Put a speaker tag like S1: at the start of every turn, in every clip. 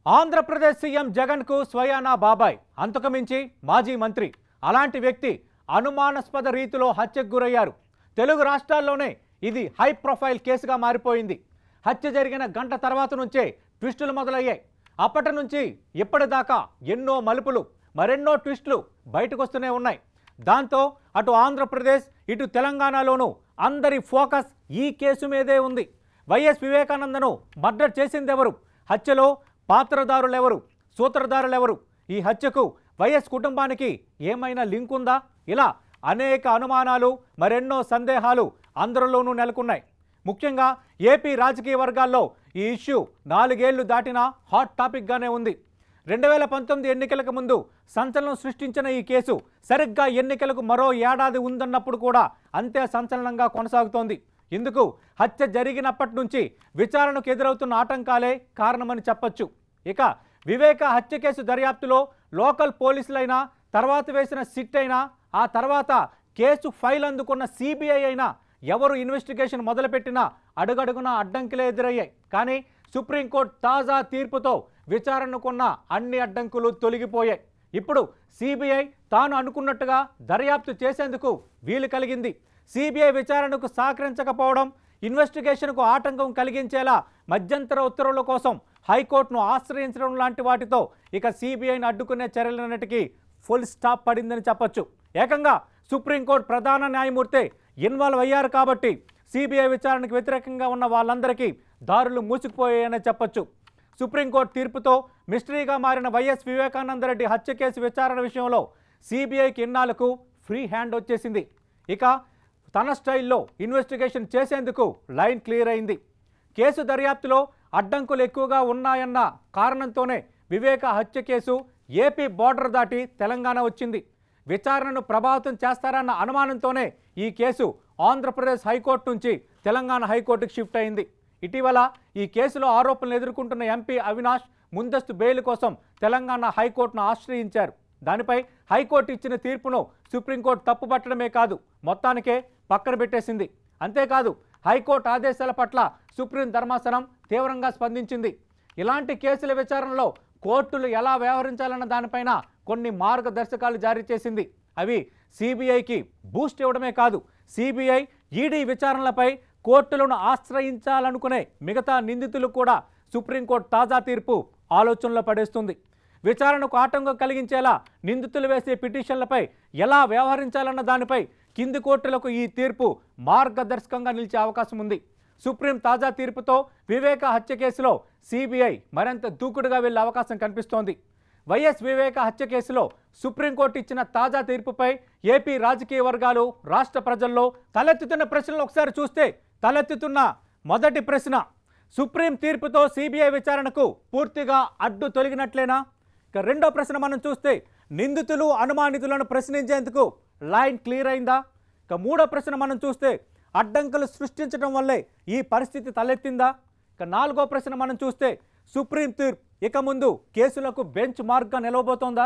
S1: Andhra Pradesh CM జగన్కు స్వయానా బాబాయ్ అంతకుమించి మాజీ మంత్రి అలాంటి వ్యక్తి అనుమానాస్పద రీతిలో హత్యకు గురయ్యారు తెలుగు రాష్ట్రాల్లోనే ఇది హై ప్రొఫైల్ కేసుగా మారిపోయింది హత్య జరిగిన గంట తర్వాత నుంచే ట్విస్టులు మొదలయ్యాయి అప్పటి నుంచి ఇప్పటిదాకా ఎన్నో మలుపులు మరెన్నో ట్విస్టులు బయటకు వస్తూనే ఉన్నాయి దాంతో అటు ఆంధ్రప్రదేశ్ ఇటు తెలంగాణలోనూ అందరి ఫోకస్ ఈ కేసు మీదే ఉంది వైఎస్ వివేకానందను మర్డర్ చేసిందెవరు హత్యలో పాత్రదారులెవరు సూత్రధారులెవరు ఈ హత్యకు వైఎస్ కుటుంబానికి ఏమైనా లింక్ ఉందా ఇలా అనేక అనుమానాలు మరెన్నో సందేహాలు అందరిలోనూ నెలకొన్నాయి ముఖ్యంగా ఏపీ రాజకీయ వర్గాల్లో ఈ ఇష్యూ నాలుగేళ్లు దాటినా హాట్ టాపిక్గానే ఉంది రెండు వేల పంతొమ్మిది ఎన్నికలకు ముందు సంచలనం సృష్టించిన ఈ కేసు సరిగ్గా ఎన్నికలకు మరో ఏడాది ఉందన్నప్పుడు కూడా అంతే సంచలనంగా కొనసాగుతోంది ఇందుకు హత్య జరిగినప్పటి నుంచి విచారణకు ఎదురవుతున్న ఆటంకాలే కారణమని చెప్పొచ్చు ఇక వివేక హత్య కేసు దర్యాప్తులో లోకల్ పోలీసులైనా తర్వాత వేసిన సిట్ అయినా ఆ తర్వాత కేసు ఫైల్ అందుకున్న సిబిఐ అయినా ఎవరు ఇన్వెస్టిగేషన్ మొదలుపెట్టినా అడుగడుగున అడ్డంకులే ఎదురయ్యాయి కానీ సుప్రీంకోర్టు తాజా తీర్పుతో విచారణకున్న అన్ని అడ్డంకులు తొలగిపోయాయి ఇప్పుడు సిబిఐ తాను అనుకున్నట్టుగా దర్యాప్తు చేసేందుకు వీలు కలిగింది సిబిఐ విచారణకు సహకరించకపోవడం ఇన్వెస్టిగేషన్కు ఆటంకం కలిగించేలా మధ్యంతర ఉత్తర్వుల కోసం హైకోర్టును ఆశ్రయించడం లాంటి వాటితో ఇక సిబిఐని అడ్డుకునే చర్యలన్నిటికీ ఫుల్ స్టాప్ పడిందని చెప్పొచ్చు ఏకంగా సుప్రీంకోర్టు ప్రధాన న్యాయమూర్తి ఇన్వాల్వ్ అయ్యారు కాబట్టి సిబిఐ విచారణకు వ్యతిరేకంగా ఉన్న వాళ్ళందరికీ దారులు మూసుకుపోయాయనే చెప్పొచ్చు సుప్రీంకోర్టు తీర్పుతో మిస్టరీగా మారిన వైఎస్ వివేకానందరెడ్డి హత్య కేసు విచారణ విషయంలో సిబిఐకి ఇన్నాళ్లకు ఫ్రీ హ్యాండ్ వచ్చేసింది ఇక తన స్టైల్లో ఇన్వెస్టిగేషన్ చేసేందుకు లైన్ క్లియర్ అయింది కేసు దర్యాప్తులో అడ్డంకులు ఎక్కువగా ఉన్నాయన్న కారణంతోనే వివేక హత్య కేసు ఏపీ బోర్డర్ దాటి తెలంగాణ వచ్చింది విచారణను ప్రభావితం చేస్తారన్న అనుమానంతోనే ఈ కేసు ఆంధ్రప్రదేశ్ హైకోర్టు నుంచి తెలంగాణ హైకోర్టుకు షిఫ్ట్ అయింది ఇటీవల ఈ కేసులో ఆరోపణలు ఎదుర్కొంటున్న ఎంపీ అవినాష్ ముందస్తు బెయిల్ కోసం తెలంగాణ హైకోర్టును ఆశ్రయించారు దానిపై హైకోర్టు ఇచ్చిన తీర్పును సుప్రీంకోర్టు తప్పుపట్టడమే కాదు మొత్తానికే పక్కన పెట్టేసింది అంతేకాదు హైకోర్టు ఆదేశాల పట్ల సుప్రీం ధర్మాసనం తీవ్రంగా స్పందించింది ఇలాంటి కేసుల విచారణలో కోర్టులు ఎలా వ్యవహరించాలన్న దానిపైన కొన్ని మార్గదర్శకాలు జారీ చేసింది అవి సిబిఐకి బూస్ట్ ఇవ్వడమే కాదు సిబిఐ ఈడీ విచారణలపై కోర్టులను ఆశ్రయించాలనుకునే మిగతా నిందితులు కూడా సుప్రీంకోర్టు తాజా తీర్పు ఆలోచనలో పడేస్తుంది విచారణకు ఆటంకం కలిగించేలా నిందితులు వేసే పిటిషన్లపై ఎలా వ్యవహరించాలన్న దానిపై కింది కోర్టులకు ఈ తీర్పు మార్గదర్శకంగా నిలిచే అవకాశం ఉంది సుప్రీం తాజా తీర్పుతో వివేక హత్య కేసులో సిబిఐ మరింత దూకుడుగా వెళ్లే అవకాశం కనిపిస్తోంది వైఎస్ వివేక హత్య కేసులో సుప్రీంకోర్టు ఇచ్చిన తాజా తీర్పుపై ఏపీ రాజకీయ వర్గాలు రాష్ట్ర ప్రజల్లో తలెత్తుతున్న ప్రశ్నలు ఒకసారి చూస్తే తలెత్తుతున్న మొదటి ప్రశ్న సుప్రీం తీర్పుతో సిబిఐ విచారణకు పూర్తిగా అడ్డు తొలగినట్లేనా ఇక రెండో ప్రశ్న మనం చూస్తే నిందితులు అనుమానితులను ప్రశ్నించేందుకు లైన్ క్లియర్ అయిందా ఇక మూడో ప్రశ్న మనం చూస్తే అడ్డంకులు సృష్టించడం వల్లే ఈ పరిస్థితి తలెత్తిందా ఇక నాలుగో ప్రశ్న మనం చూస్తే సుప్రీం తీర్పు ఇక ముందు కేసులకు బెంచ్ మార్క్గా నిలవబోతోందా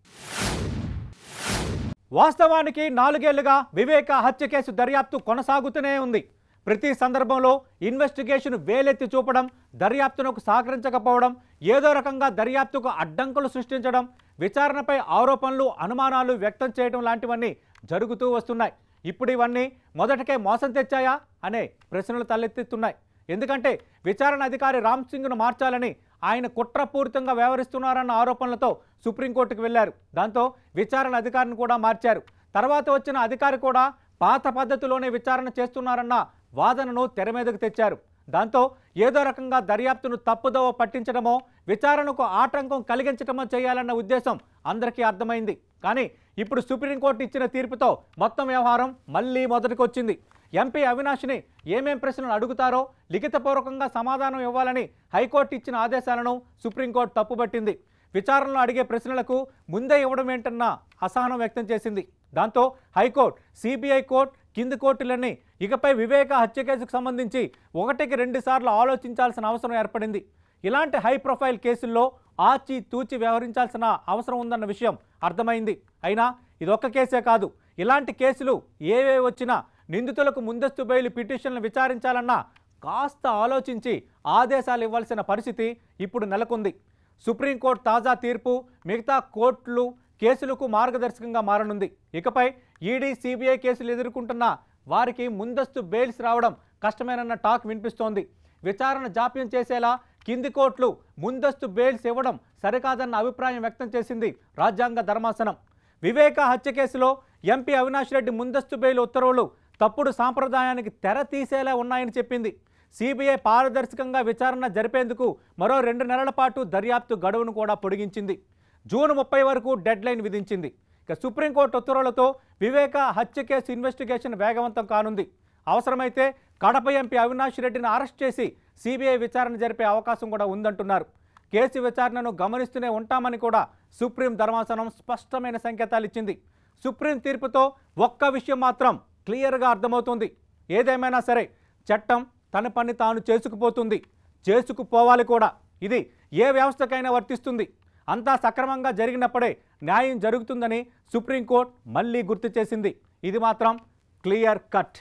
S1: వాస్తవానికి నాలుగేళ్లుగా వివేక హత్య కేసు దర్యాప్తు కొనసాగుతూనే ఉంది ప్రతి సందర్భంలో ఇన్వెస్టిగేషన్ వేలెత్తి చూపడం దర్యాప్తునకు సహకరించకపోవడం ఏదో రకంగా దర్యాప్తుకు అడ్డంకులు సృష్టించడం విచారణపై ఆరోపణలు అనుమానాలు వ్యక్తం చేయడం లాంటివన్నీ జరుగుతూ వస్తున్నాయి ఇప్పుడు ఇవన్నీ మొదటకే మోసం తెచ్చాయా అనే ప్రశ్నలు తలెత్తుతున్నాయి ఎందుకంటే విచారణ అధికారి రామ్ సింగ్ను మార్చాలని ఆయన కుట్రపూరితంగా వ్యవహరిస్తున్నారన్న ఆరోపణలతో సుప్రీంకోర్టుకు వెళ్లారు దాంతో విచారణ అధికారిని కూడా మార్చారు తర్వాత వచ్చిన అధికారి కూడా పాత పద్ధతిలోనే విచారణ చేస్తున్నారన్న వాదనను తెర మీదకు తెచ్చారు దాంతో ఏదో రకంగా దర్యాప్తును తప్పుదోవ పట్టించడమో విచారణకు ఆటంకం కలిగించడమో చేయాలన్న ఉద్దేశం అందరికీ అర్థమైంది కానీ ఇప్పుడు సుప్రీంకోర్టు ఇచ్చిన తీర్పుతో మొత్తం వ్యవహారం మళ్ళీ మొదటికొచ్చింది ఎంపీ అవినాష్ని ఏమేం ప్రశ్నలు అడుగుతారో లిఖితపూర్వకంగా సమాధానం ఇవ్వాలని హైకోర్టు ఇచ్చిన ఆదేశాలను సుప్రీంకోర్టు తప్పుపట్టింది విచారణలో అడిగే ప్రశ్నలకు ముందే ఇవ్వడం ఏంటన్న అసహనం వ్యక్తం చేసింది దాంతో హైకోర్టు సిబిఐ కోర్టు కింది కోర్టులన్నీ ఇకపై వివేక హత్య కేసుకు సంబంధించి ఒకటికి రెండు సార్లు ఆలోచించాల్సిన అవసరం ఏర్పడింది ఇలాంటి హై ప్రొఫైల్ కేసుల్లో ఆచి తూచి వ్యవహరించాల్సిన అవసరం ఉందన్న విషయం అర్థమైంది అయినా ఇదొక్క కేసే కాదు ఇలాంటి కేసులు ఏవే వచ్చినా నిందితులకు ముందస్తు బెయిల్ పిటిషన్లు విచారించాలన్నా కాస్త ఆలోచించి ఆదేశాలు ఇవ్వాల్సిన పరిస్థితి ఇప్పుడు నెలకొంది సుప్రీంకోర్టు తాజా తీర్పు మిగతా కోర్టులు కేసులకు మార్గదర్శకంగా మారనుంది ఇకపై ఈడీ సిబిఐ కేసులు ఎదుర్కొంటున్న వారికి ముందస్తు బెయిల్స్ రావడం కష్టమేనన్న టాక్ వినిపిస్తోంది విచారణ జాప్యం చేసేలా కింది కోర్టులు ముందస్తు బెయిల్స్ ఇవ్వడం సరికాదన్న అభిప్రాయం వ్యక్తం చేసింది రాజ్యాంగ ధర్మాసనం వివేక హత్య కేసులో ఎంపీ అవినాష్ రెడ్డి ముందస్తు బెయిల్ ఉత్తర్వులు తప్పుడు సాంప్రదాయానికి తెర తీసేలా ఉన్నాయని చెప్పింది సిబిఐ పారదర్శకంగా విచారణ జరిపేందుకు మరో రెండు నెలల పాటు దర్యాప్తు గడువును కూడా పొడిగించింది జూన్ ముప్పై వరకు డెడ్ లైన్ విధించింది ఇక సుప్రీంకోర్టు ఉత్తర్వులతో వివేక హత్య కేసు ఇన్వెస్టిగేషన్ వేగవంతం కానుంది అవసరమైతే కడప ఎంపీ అవినాష్ రెడ్డిని అరెస్ట్ చేసి సిబిఐ విచారణ జరిపే అవకాశం కూడా ఉందంటున్నారు కేసు విచారణను గమనిస్తూనే ఉంటామని కూడా సుప్రీం ధర్మాసనం స్పష్టమైన సంకేతాలు ఇచ్చింది సుప్రీం తీర్పుతో ఒక్క విషయం మాత్రం క్లియర్గా అర్థమవుతుంది ఏదేమైనా సరే చట్టం తన పని తాను చేసుకుపోతుంది చేసుకుపోవాలి కూడా ఇది ఏ వ్యవస్థకైనా వర్తిస్తుంది అంతా సక్రమంగా జరిగినప్పుడే న్యాయం జరుగుతుందని సుప్రీంకోర్టు మళ్ళీ గుర్తు చేసింది ఇది మాత్రం క్లియర్ కట్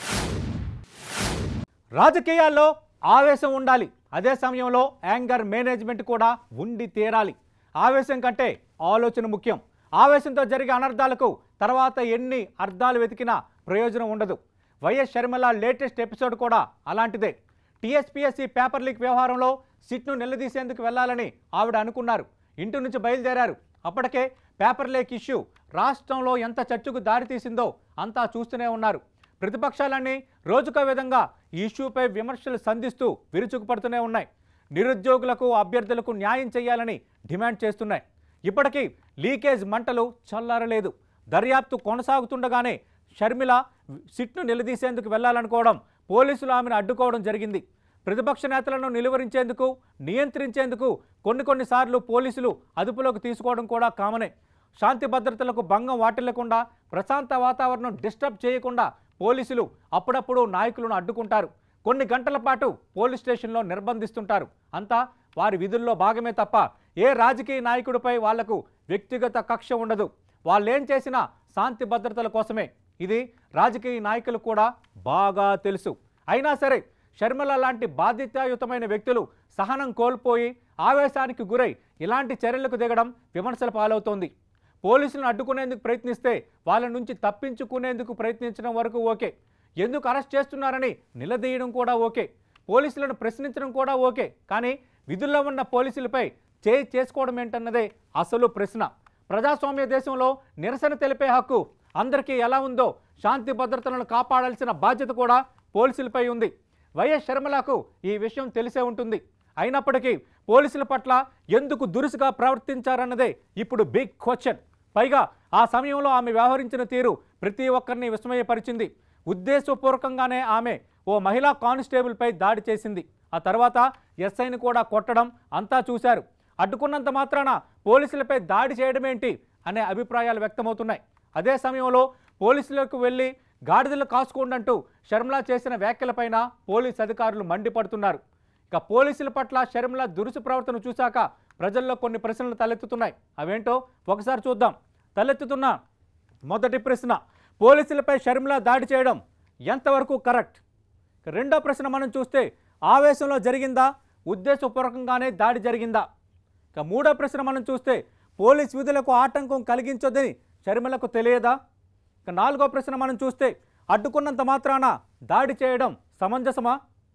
S1: రాజకీయాల్లో ఆవేశం ఉండాలి అదే సమయంలో యాంగర్ మేనేజ్మెంట్ కూడా ఉండి తీరాలి ఆవేశం కంటే ఆలోచన ముఖ్యం ఆవేశంతో జరిగే అనర్థాలకు తర్వాత ఎన్ని అర్థాలు వెతికినా ప్రయోజనం ఉండదు వైఎస్ షర్మిల లేటెస్ట్ ఎపిసోడ్ కూడా అలాంటిదే టీఎస్పీఎస్సీ పేపర్ లీక్ వ్యవహారంలో సిట్ను నిలదీసేందుకు వెళ్లాలని ఆవిడ అనుకున్నారు ఇంటి నుంచి బయలుదేరారు అప్పటికే పేపర్ లీక్ ఇష్యూ రాష్ట్రంలో ఎంత చర్చకు దారితీసిందో అంతా చూస్తూనే ఉన్నారు ప్రతిపక్షాలన్నీ రోజుకో విధంగా ఈ ఇష్యూపై విమర్శలు సంధిస్తూ విరుచుకుపడుతూనే ఉన్నాయి నిరుద్యోగులకు అభ్యర్థులకు న్యాయం చేయాలని డిమాండ్ చేస్తున్నాయి ఇప్పటికీ లీకేజ్ మంటలు చల్లారలేదు దర్యాప్తు కొనసాగుతుండగానే షర్మిల సిట్ను నిలదీసేందుకు వెళ్లాలనుకోవడం పోలీసులు ఆమెను అడ్డుకోవడం జరిగింది ప్రతిపక్ష నేతలను నిలువరించేందుకు నియంత్రించేందుకు కొన్ని కొన్నిసార్లు పోలీసులు అదుపులోకి తీసుకోవడం కూడా కామనే శాంతి భద్రతలకు భంగం వాటిల్లకుండా ప్రశాంత వాతావరణం డిస్టర్బ్ చేయకుండా పోలీసులు అప్పుడప్పుడు నాయకులను అడ్డుకుంటారు కొన్ని గంటల పాటు పోలీస్ స్టేషన్లో నిర్బంధిస్తుంటారు అంతా వారి విధుల్లో భాగమే తప్ప ఏ రాజకీయ నాయకుడిపై వాళ్లకు వ్యక్తిగత కక్ష ఉండదు వాళ్ళేం చేసినా శాంతి భద్రతల కోసమే ఇది రాజకీయ నాయకులు కూడా బాగా తెలుసు అయినా సరే షర్మిల లాంటి బాధ్యతాయుతమైన వ్యక్తులు సహనం కోల్పోయి ఆవేశానికి గురై ఇలాంటి చర్యలకు దిగడం విమర్శల పాలవుతోంది పోలీసులను అడ్డుకునేందుకు ప్రయత్నిస్తే వాళ్ళ నుంచి తప్పించుకునేందుకు ప్రయత్నించడం వరకు ఓకే ఎందుకు అరెస్ట్ చేస్తున్నారని నిలదీయడం కూడా ఓకే పోలీసులను ప్రశ్నించడం కూడా ఓకే కానీ విధుల్లో ఉన్న పోలీసులపై చేయి చేసుకోవడం ఏంటన్నదే అసలు ప్రశ్న ప్రజాస్వామ్య దేశంలో నిరసన తెలిపే హక్కు అందరికీ ఎలా ఉందో శాంతి భద్రతలను కాపాడాల్సిన బాధ్యత కూడా పోలీసులపై ఉంది వైఎస్ షర్మిలకు ఈ విషయం తెలిసే ఉంటుంది అయినప్పటికీ పోలీసుల పట్ల ఎందుకు దురుసుగా ప్రవర్తించారన్నదే ఇప్పుడు బిగ్ క్వశ్చన్ పైగా ఆ సమయంలో ఆమె వ్యవహరించిన తీరు ప్రతి ఒక్కరిని విస్మయపరిచింది ఉద్దేశపూర్వకంగానే ఆమె ఓ మహిళా కానిస్టేబుల్పై దాడి చేసింది ఆ తర్వాత ఎస్ఐని కూడా కొట్టడం అంతా చూశారు అడ్డుకున్నంత మాత్రాన పోలీసులపై దాడి చేయడమేంటి అనే అభిప్రాయాలు వ్యక్తమవుతున్నాయి అదే సమయంలో పోలీసులకు వెళ్ళి గాడిదలు కాసుకోండంటూ షర్మిల చేసిన వ్యాఖ్యలపైన పోలీస్ అధికారులు మండిపడుతున్నారు ఇక పోలీసుల పట్ల షర్మిల దురుసు ప్రవర్తన చూశాక ప్రజల్లో కొన్ని ప్రశ్నలు తలెత్తుతున్నాయి అవేంటో ఒకసారి చూద్దాం తలెత్తుతున్న మొదటి ప్రశ్న పోలీసులపై షర్మిల దాడి చేయడం ఎంతవరకు కరెక్ట్ ఇక రెండో ప్రశ్న మనం చూస్తే ఆవేశంలో జరిగిందా ఉద్దేశపూర్వకంగానే దాడి జరిగిందా ఇక మూడో ప్రశ్న మనం చూస్తే పోలీస్ విధులకు ఆటంకం కలిగించొద్దని షర్మిలకు తెలియదా ఇక నాలుగో ప్రశ్న మనం చూస్తే అడ్డుకున్నంత మాత్రాన దాడి చేయడం సమంజసమా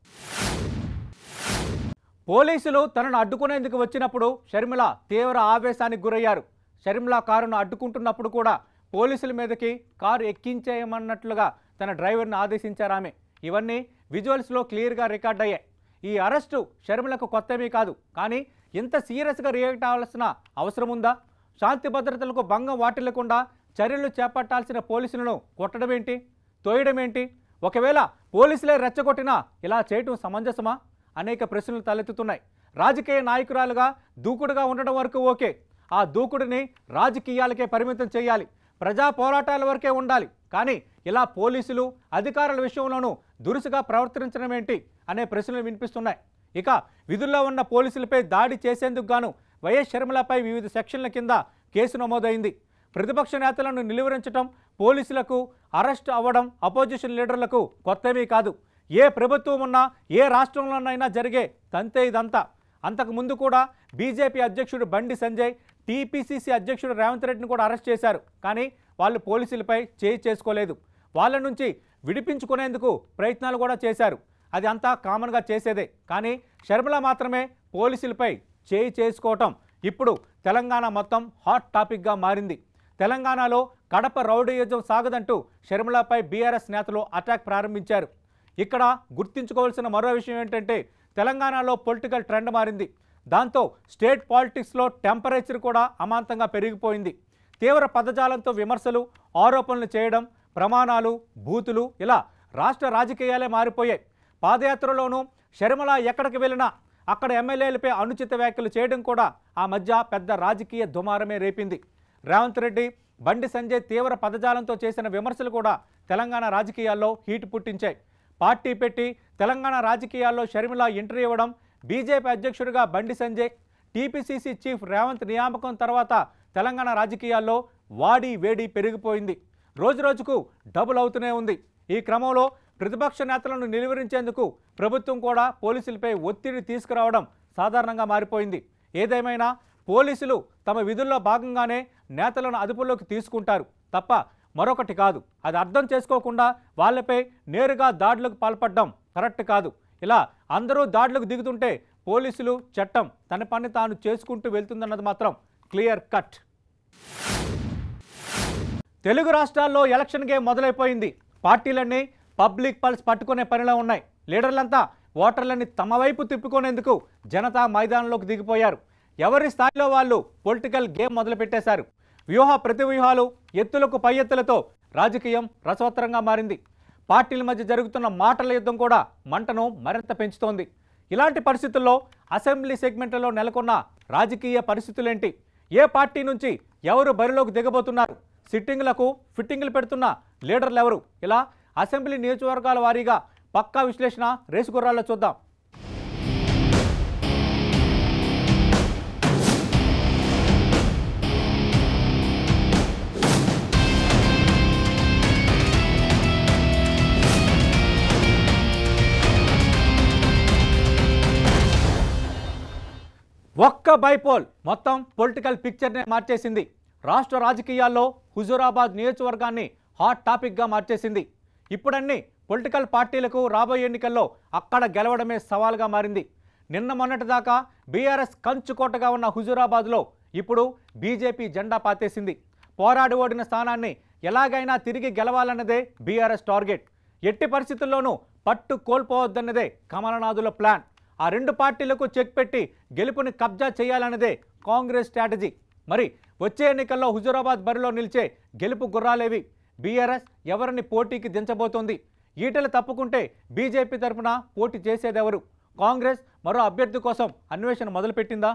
S1: పోలీసులు తనను అడ్డుకునేందుకు వచ్చినప్పుడు షర్మిల తీవ్ర ఆవేశానికి గురయ్యారు షర్మిల కారును అడ్డుకుంటున్నప్పుడు కూడా పోలీసుల మీదకి కారు ఎక్కించేయమన్నట్లుగా తన డ్రైవర్ని ఆదేశించారు ఆమె ఇవన్నీ విజువల్స్లో క్లియర్గా రికార్డ్ అయ్యాయి ఈ అరెస్టు షర్మిలకు కొత్తమీ కాదు కానీ ఇంత సీరియస్గా రియాక్ట్ అవ్వాల్సిన అవసరం ఉందా శాంతి భద్రతలకు భంగం వాటిల్లకుండా చర్యలు చేపట్టాల్సిన పోలీసులను కొట్టడం ఏంటి తోయడం ఏంటి ఒకవేళ పోలీసులే రెచ్చగొట్టినా ఇలా చేయటం సమంజసమా అనేక ప్రశ్నలు తలెత్తుతున్నాయి రాజకీయ నాయకురాలుగా దూకుడుగా ఉండడం వరకు ఓకే ఆ దూకుడిని రాజకీయాలకే పరిమితం చేయాలి ప్రజా పోరాటాల వరకే ఉండాలి కానీ ఇలా పోలీసులు అధికారుల విషయంలోనూ దురుసుగా ప్రవర్తించడం ఏంటి అనే ప్రశ్నలు వినిపిస్తున్నాయి ఇక విధుల్లో ఉన్న పోలీసులపై దాడి చేసేందుకు గాను వైఎస్ షర్మిలపై వివిధ సెక్షన్ల కింద కేసు నమోదైంది ప్రతిపక్ష నేతలను నిలువరించడం పోలీసులకు అరెస్ట్ అవ్వడం అపోజిషన్ లీడర్లకు కొత్తమీ కాదు ఏ ప్రభుత్వం ఉన్నా ఏ రాష్ట్రంలోనైనా జరిగే తంతే ఇదంతా అంతకు ముందు కూడా బీజేపీ అధ్యక్షుడు బండి సంజయ్ టీపీసీసీ అధ్యక్షుడు రేవంత్ రెడ్డిని కూడా అరెస్ట్ చేశారు కానీ వాళ్ళు పోలీసులపై చేయి చేసుకోలేదు వాళ్ళ నుంచి విడిపించుకునేందుకు ప్రయత్నాలు కూడా చేశారు అది అంతా కామన్గా చేసేదే కానీ షర్మిల మాత్రమే పోలీసులపై చేయి చేసుకోవటం ఇప్పుడు తెలంగాణ మొత్తం హాట్ టాపిక్గా మారింది తెలంగాణలో కడప రౌడీయుద్ధం సాగదంటూ షర్మిలపై బీఆర్ఎస్ నేతలు అటాక్ ప్రారంభించారు ఇక్కడ గుర్తుంచుకోవాల్సిన మరో విషయం ఏంటంటే తెలంగాణలో పొలిటికల్ ట్రెండ్ మారింది దాంతో స్టేట్ పాలిటిక్స్లో టెంపరేచర్ కూడా అమాంతంగా పెరిగిపోయింది తీవ్ర పదజాలంతో విమర్శలు ఆరోపణలు చేయడం ప్రమాణాలు బూతులు ఇలా రాష్ట్ర రాజకీయాలే మారిపోయాయి పాదయాత్రలోనూ షర్మిల ఎక్కడికి వెళ్ళినా అక్కడ ఎమ్మెల్యేలపై అనుచిత వ్యాఖ్యలు చేయడం కూడా ఆ మధ్య పెద్ద రాజకీయ దుమారమే రేపింది రేవంత్ రెడ్డి బండి సంజయ్ తీవ్ర పదజాలంతో చేసిన విమర్శలు కూడా తెలంగాణ రాజకీయాల్లో హీట్ పుట్టించాయి పార్టీ పెట్టి తెలంగాణ రాజకీయాల్లో షర్మిల ఎంట్రీ ఇవ్వడం బీజేపీ అధ్యక్షుడిగా బండి సంజయ్ టీపీసీసీ చీఫ్ రేవంత్ నియామకం తర్వాత తెలంగాణ రాజకీయాల్లో వాడి వేడి పెరిగిపోయింది రోజురోజుకు డబుల్ అవుతూనే ఉంది ఈ క్రమంలో ప్రతిపక్ష నేతలను నిలువరించేందుకు ప్రభుత్వం కూడా పోలీసులపై ఒత్తిడి తీసుకురావడం సాధారణంగా మారిపోయింది ఏదేమైనా పోలీసులు తమ విధుల్లో భాగంగానే నేతలను అదుపులోకి తీసుకుంటారు తప్ప మరొకటి కాదు అది అర్థం చేసుకోకుండా వాళ్ళపై నేరుగా దాడులకు పాల్పడడం కరెక్ట్ కాదు ఇలా అందరూ దాడులకు దిగుతుంటే పోలీసులు చట్టం తన పని తాను చేసుకుంటూ వెళ్తుందన్నది మాత్రం క్లియర్ కట్ తెలుగు రాష్ట్రాల్లో ఎలక్షన్ గేమ్ మొదలైపోయింది పార్టీలన్నీ పబ్లిక్ పల్స్ పట్టుకునే పనిలో ఉన్నాయి లీడర్లంతా ఓటర్లని తమ వైపు తిప్పుకునేందుకు జనతా మైదానంలోకి దిగిపోయారు ఎవరి స్థాయిలో వాళ్ళు పొలిటికల్ గేమ్ మొదలుపెట్టేశారు వ్యూహ ప్రతి వ్యూహాలు ఎత్తులకు పై ఎత్తులతో రాజకీయం రసవత్తరంగా మారింది పార్టీల మధ్య జరుగుతున్న మాటల యుద్ధం కూడా మంటను మరింత పెంచుతోంది ఇలాంటి పరిస్థితుల్లో అసెంబ్లీ సెగ్మెంట్లలో నెలకొన్న రాజకీయ పరిస్థితులేంటి ఏ పార్టీ నుంచి ఎవరు బరిలోకి దిగబోతున్నారు సిట్టింగ్లకు ఫిట్టింగ్లు పెడుతున్న లీడర్లు ఎవరు ఇలా అసెంబ్లీ నియోజకవర్గాల వారీగా పక్కా విశ్లేషణ రేసు గుర్రాల్లో చూద్దాం ఒక్క బైపోల్ మొత్తం పొలిటికల్ పిక్చర్నే మార్చేసింది రాష్ట్ర రాజకీయాల్లో హుజూరాబాద్ నియోజకవర్గాన్ని హాట్ టాపిక్గా మార్చేసింది ఇప్పుడన్నీ పొలిటికల్ పార్టీలకు రాబోయే ఎన్నికల్లో అక్కడ గెలవడమే సవాల్గా మారింది నిన్న మొన్నటిదాకా బీఆర్ఎస్ కంచుకోటగా ఉన్న హుజూరాబాద్లో ఇప్పుడు బీజేపీ జెండా పాతేసింది పోరాడి ఓడిన స్థానాన్ని ఎలాగైనా తిరిగి గెలవాలన్నదే బీఆర్ఎస్ టార్గెట్ ఎట్టి పరిస్థితుల్లోనూ పట్టు కోల్పోవద్దన్నదే కమలనాథుల ప్లాన్ ఆ రెండు పార్టీలకు చెక్ పెట్టి గెలుపుని కబ్జా చేయాలన్నదే కాంగ్రెస్ స్ట్రాటజీ మరి వచ్చే ఎన్నికల్లో హుజూరాబాద్ బరిలో నిలిచే గెలుపు గుర్రాలేవి బీఆర్ఎస్ ఎవరిని పోటీకి దించబోతోంది ఈటలు తప్పుకుంటే బీజేపీ తరపున పోటీ చేసేదెవరు కాంగ్రెస్ మరో అభ్యర్థి కోసం అన్వేషణ మొదలుపెట్టిందా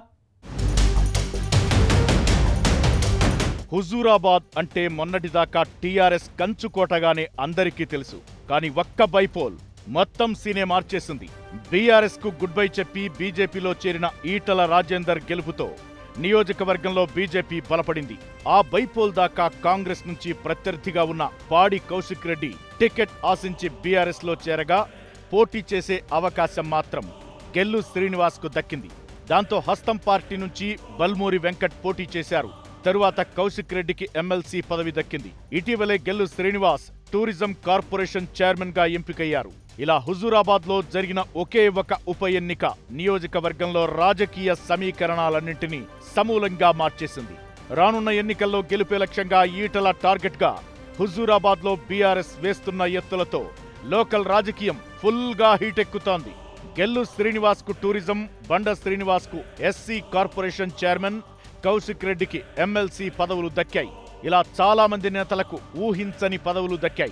S2: హుజూరాబాద్ అంటే మొన్నటిదాకా టీఆర్ఎస్ కంచుకోటగానే అందరికీ తెలుసు కానీ ఒక్క బైపోల్ మొత్తం సీనే మార్చేసింది బీఆర్ఎస్ కు గుడ్ బై చెప్పి బీజేపీలో చేరిన ఈటల రాజేందర్ గెలుపుతో నియోజకవర్గంలో బీజేపీ బలపడింది ఆ బైపోల్ దాకా కాంగ్రెస్ నుంచి ప్రత్యర్థిగా ఉన్న పాడి కౌశిక్ రెడ్డి టికెట్ ఆశించి బీఆర్ఎస్ లో చేరగా పోటీ చేసే అవకాశం మాత్రం గెల్లు శ్రీనివాస్ కు దక్కింది దాంతో హస్తం పార్టీ నుంచి బల్మూరి వెంకట్ పోటీ చేశారు తరువాత కౌశిక్ రెడ్డికి ఎమ్మెల్సీ పదవి దక్కింది ఇటీవలే Gellu Srinivas tourism corporation chairman గా ఎంపికయ్యారు ఇలా హుజూరాబాద్ లో జరిగిన ఒకే ఒక ఉప ఎన్నిక నియోజకవర్గంలో రాజకీయ సమీకరణాలన్నింటినీ సమూలంగా మార్చేసింది రానున్న ఎన్నికల్లో గెలుపే లక్ష్యంగా ఈటల టార్గెట్ గా హుజూరాబాద్ లో బీఆర్ఎస్ వేస్తున్న ఎత్తులతో లోకల్ రాజకీయం ఫుల్ గా హీటెక్కుతోంది గెల్లు శ్రీనివాస్ కు టూరిజం బండ శ్రీనివాస్ కు ఎస్సీ కార్పొరేషన్ చైర్మన్ కౌశిక్ రెడ్డికి ఎమ్మెల్సీ పదవులు దక్కాయి ఇలా చాలా మంది నేతలకు ఊహించని పదవులు దక్కాయి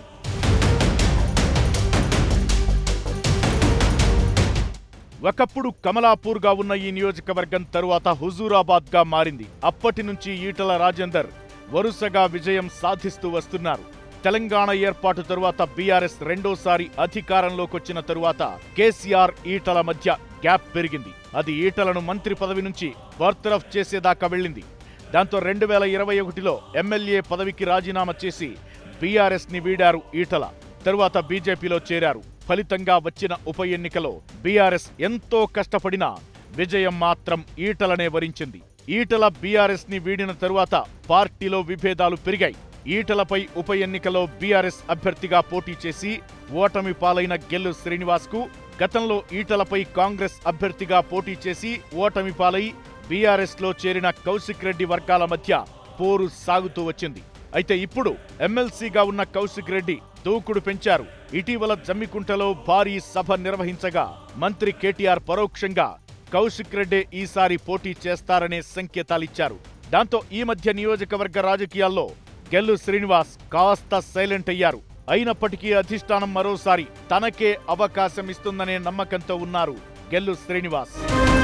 S2: ఒకప్పుడు కమలాపూర్గా ఉన్న ఈ నియోజకవర్గం తరువాత హుజూరాబాద్గా మారింది అప్పటి నుంచి ఈటల రాజేందర్ వరుసగా విజయం సాధిస్తూ వస్తున్నారు తెలంగాణ ఏర్పాటు తరువాత బీఆర్ఎస్ రెండోసారి అధికారంలోకొచ్చిన తరువాత కేసీఆర్ ఈటల మధ్య గ్యాప్ పెరిగింది అది ఈటలను మంత్రి పదవి నుంచి బర్తరఫ్ చేసేదాకా వెళ్ళింది దాంతో రెండు వేల ఇరవై ఒకటిలో ఎమ్మెల్యే పదవికి రాజీనామా చేసి బీఆర్ఎస్ ని వీడారు ఈటల తరువాత బీజేపీలో చేరారు ఫలితంగా వచ్చిన ఉప ఎన్నికలో బీఆర్ఎస్ ఎంతో కష్టపడినా విజయం మాత్రం ఈటలనే వరించింది ఈటల బీఆర్ఎస్ ని వీడిన తరువాత పార్టీలో విభేదాలు పెరిగాయి ఈటలపై ఉప ఎన్నికలో బీఆర్ఎస్ అభ్యర్థిగా పోటీ చేసి ఓటమి పాలైన గెల్లు శ్రీనివాస్ కు గతంలో ఈటలపై కాంగ్రెస్ అభ్యర్థిగా పోటీ చేసి ఓటమి పాలై బీఆర్ఎస్ లో చేరిన కౌశిక్ రెడ్డి వర్గాల మధ్య పోరు సాగుతూ వచ్చింది అయితే ఇప్పుడు ఎమ్మెల్సీగా ఉన్న కౌశిక్ రెడ్డి దూకుడు పెంచారు ఇటీవల జమ్మికుంటలో భారీ సభ నిర్వహించగా మంత్రి కేటీఆర్ పరోక్షంగా కౌశిక్ రెడ్డి ఈసారి పోటీ చేస్తారనే సంకేతాలిచ్చారు దాంతో ఈ మధ్య నియోజకవర్గ రాజకీయాల్లో గెల్లు శ్రీనివాస్ కాస్త సైలెంట్ అయ్యారు అయినప్పటికీ అధిష్టానం మరోసారి తనకే అవకాశం ఇస్తుందనే నమ్మకంతో ఉన్నారు గెల్లు శ్రీనివాస్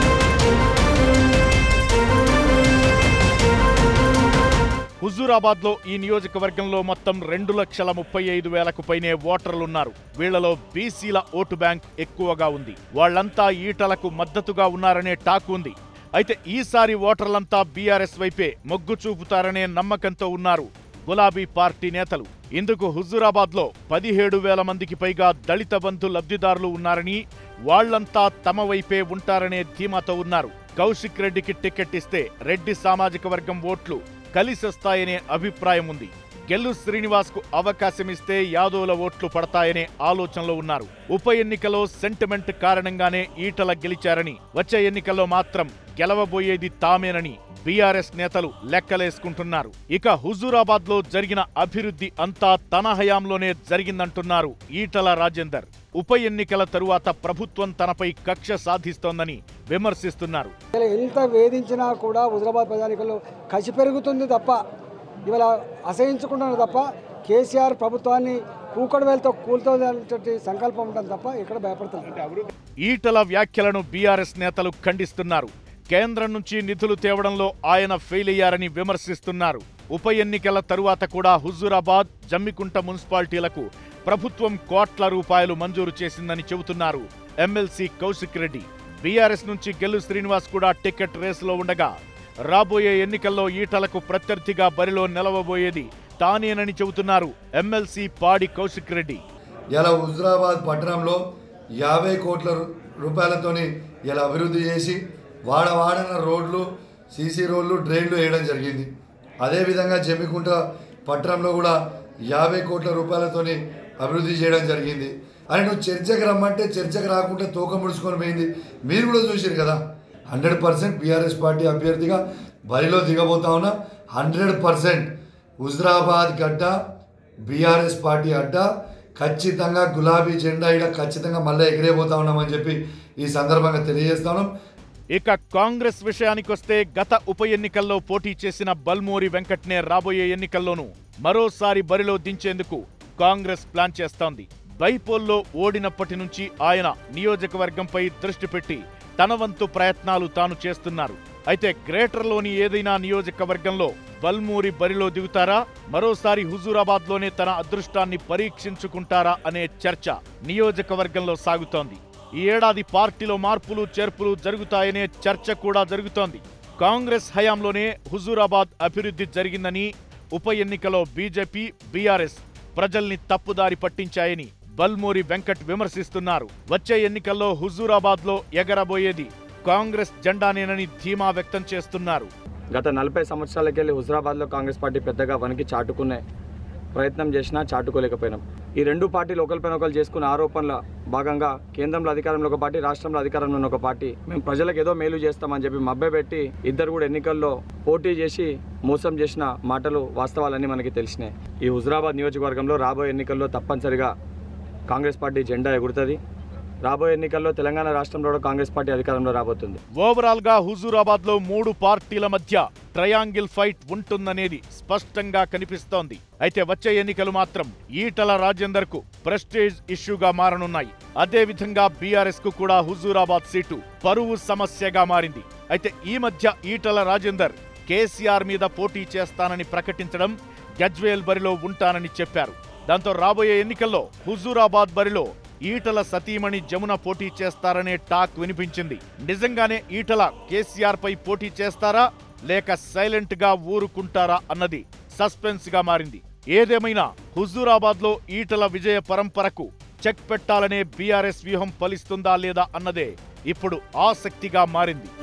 S2: హుజూరాబాద్ లో ఈ నియోజకవర్గంలో మొత్తం రెండు లక్షల ముప్పై ఐదు వేలకు పైనే ఓటర్లున్నారు వీళ్లలో బీసీల ఓటు బ్యాంక్ ఎక్కువగా ఉంది వాళ్లంతా ఈటలకు మద్దతుగా ఉన్నారనే టాక్ ఉంది అయితే ఈసారి ఓటర్లంతా బీఆర్ఎస్ వైపే మొగ్గు చూపుతారనే నమ్మకంతో ఉన్నారు గులాబీ పార్టీ నేతలు ఇందుకు హుజూరాబాద్ లో పదిహేడు వేల మందికి పైగా దళిత బంధు లబ్ధిదారులు ఉన్నారని వాళ్లంతా తమ వైపే ఉంటారనే ధీమాతో ఉన్నారు కౌశిక్ రెడ్డికి టికెట్ ఇస్తే రెడ్డి సామాజిక వర్గం ఓట్లు కలిసొస్తాయనే అభిప్రాయం ఉంది గెల్లు శ్రీనివాస్ కు అవకాశం ఇస్తే యాదవుల ఓట్లు పడతాయనే ఆలోచనలో ఉన్నారు ఉప ఎన్నికలో సెంటిమెంట్ కారణంగానే ఈటల గెలిచారని వచ్చే ఎన్నికల్లో మాత్రం గెలవబోయేది తామేనని బీఆర్ఎస్ నేతలు లెక్కలేసుకుంటున్నారు ఇక హుజూరాబాద్ లో జరిగిన అభివృద్ధి అంతా తన హయాంలోనే జరిగిందంటున్నారు ఈటల రాజేందర్ ఉప ఎన్నికల తరువాత ప్రభుత్వం తనపై కక్ష సాధిస్తోందని విమర్శిస్తున్నారు
S3: ఇలా ఎంత వేధించినా కూడా హుజరాబాద్ ప్రజానికల్లో కసి పెరుగుతుంది తప్ప ఇవాళ అసహించుకుంటున్నారు తప్ప కేసీఆర్ ప్రభుత్వాన్ని కూకడు వేలతో కూలుతో సంకల్పం ఉంటుంది తప్ప ఇక్కడ భయపడుతుంది
S2: ఈటల వ్యాఖ్యలను బీఆర్ఎస్ నేతలు ఖండిస్తున్నారు కేంద్రం నుంచి నిధులు తేవడంలో ఆయన ఫెయిల్ అయ్యారని విమర్శిస్తున్నారు ఉప ఎన్నికల తరువాత కూడా హుజూరాబాద్ జమ్మికుంట మున్సిపాలిటీలకు ప్రభుత్వం కోట్ల రూపాయలు మంజూరు చేసిందని చెబుతున్నారు ఎమ్మెల్సీ కౌశిక్ రెడ్డి బీఆర్ఎస్ నుంచి గెల్లు శ్రీనివాస్ కూడా టికెట్ రేసులో ఉండగా రాబోయే ఎన్నికల్లో ఈటలకు ప్రత్యర్థిగా బరిలో నిలవబోయేది తానేనని చెబుతున్నారు ఎమ్మెల్సీ పాడి కౌశిక్ రెడ్డి
S4: ఇలా హుజరాబాద్ పట్టణంలో యాభై కోట్ల రూ- రూపాయలతోని ఇలా అభివృద్ధి చేసి వాడ వాడన రోడ్లు సీసీ రోడ్లు డ్రైన్లు వేయడం జరిగింది అదేవిధంగా జమ్మికుంట పట్టణంలో కూడా యాభై కోట్ల రూపాయలతోని అభివృద్ధి చేయడం జరిగింది అని నువ్వు చర్చకు రమ్మంటే చర్చకు రాకుంటే తోక ముడుచుకొని పోయింది మీరు కూడా చూసారు కదా హండ్రెడ్ పర్సెంట్ బీఆర్ఎస్ పార్టీ అభ్యర్థిగా బరిలో దిగబోతా ఉన్నా హండ్రెడ్ పర్సెంట్ హుజరాబాద్ గడ్డ బీఆర్ఎస్ పార్టీ అడ్డ ఖచ్చితంగా గులాబీ జెండా ఇడ ఖచ్చితంగా మళ్ళీ ఎగిరేపోతా ఉన్నామని చెప్పి ఈ సందర్భంగా తెలియజేస్తా ఉన్నాం
S2: ఇక కాంగ్రెస్ విషయానికొస్తే గత ఉప ఎన్నికల్లో పోటీ చేసిన బల్మూరి వెంకట్నే రాబోయే ఎన్నికల్లోనూ మరోసారి బరిలో దించేందుకు కాంగ్రెస్ ప్లాన్ చేస్తోంది బైపోల్లో ఓడినప్పటి నుంచి ఆయన నియోజకవర్గంపై దృష్టి పెట్టి తన వంతు ప్రయత్నాలు తాను చేస్తున్నారు అయితే గ్రేటర్లోని ఏదైనా నియోజకవర్గంలో బల్మూరి బరిలో దిగుతారా మరోసారి హుజూరాబాద్లోనే తన అదృష్టాన్ని పరీక్షించుకుంటారా అనే చర్చ నియోజకవర్గంలో సాగుతోంది ఈ ఏడాది పార్టీలో మార్పులు చేర్పులు జరుగుతాయనే చర్చ కూడా జరుగుతోంది కాంగ్రెస్ హయాంలోనే హుజూరాబాద్ అభివృద్ధి జరిగిందని ఉప ఎన్నికలో బీజేపీ బీఆర్ఎస్ ప్రజల్ని తప్పుదారి పట్టించాయని బల్మూరి వెంకట్ విమర్శిస్తున్నారు వచ్చే ఎన్నికల్లో హుజూరాబాద్ లో ఎగరబోయేది కాంగ్రెస్ జెండానేనని ధీమా వ్యక్తం చేస్తున్నారు
S5: గత నలభై సంవత్సరాలకెళ్ళి హుజరాబాద్లో కాంగ్రెస్ పార్టీ పెద్దగా వనికి చాటుకునే ప్రయత్నం చేసినా చాటుకోలేకపోయినాం ఈ రెండు పార్టీలు ఒకరిపైన ఒకరు చేసుకున్న ఆరోపణల భాగంగా కేంద్రంలో అధికారంలో ఒక పార్టీ రాష్ట్రంలో అధికారంలో ఉన్న ఒక పార్టీ మేము ప్రజలకు ఏదో మేలు చేస్తామని చెప్పి మభ్యపెట్టి ఇద్దరు కూడా ఎన్నికల్లో పోటీ చేసి మోసం చేసిన మాటలు వాస్తవాలన్నీ మనకి తెలిసినాయి ఈ హుజరాబాద్ నియోజకవర్గంలో రాబోయే ఎన్నికల్లో తప్పనిసరిగా కాంగ్రెస్ పార్టీ జెండా ఎగురుతుంది రాబోయే ఎన్నికల్లో తెలంగాణ రాష్ట్రంలో కూడా కాంగ్రెస్ పార్టీ అధికారంలో రాబోతుంది
S2: ఓవరాల్ గా హుజూరాబాద్ లో మూడు పార్టీల మధ్య ట్రయాంగిల్ ఫైట్ ఉంటుందనేది స్పష్టంగా కనిపిస్తోంది అయితే వచ్చే ఎన్నికలు మాత్రం ఈటల రాజేందర్ కు ప్రెస్టేజ్ ఇష్యూగా మారనున్నాయి అదే విధంగా బీఆర్ఎస్ కు కూడా హుజూరాబాద్ సీటు పరువు సమస్యగా మారింది అయితే ఈ మధ్య ఈటల రాజేందర్ కేసీఆర్ మీద పోటీ చేస్తానని ప్రకటించడం గజ్వేల్ బరిలో ఉంటానని చెప్పారు దాంతో రాబోయే ఎన్నికల్లో హుజూరాబాద్ బరిలో ఈటల సతీమణి జమున పోటీ చేస్తారనే టాక్ వినిపించింది నిజంగానే ఈటల కేసీఆర్ పై పోటీ చేస్తారా లేక సైలెంట్ గా ఊరుకుంటారా అన్నది సస్పెన్స్ గా మారింది ఏదేమైనా హుజూరాబాద్ లో ఈటల విజయ పరంపరకు చెక్ పెట్టాలనే బీఆర్ఎస్ వ్యూహం ఫలిస్తుందా లేదా అన్నదే ఇప్పుడు ఆసక్తిగా మారింది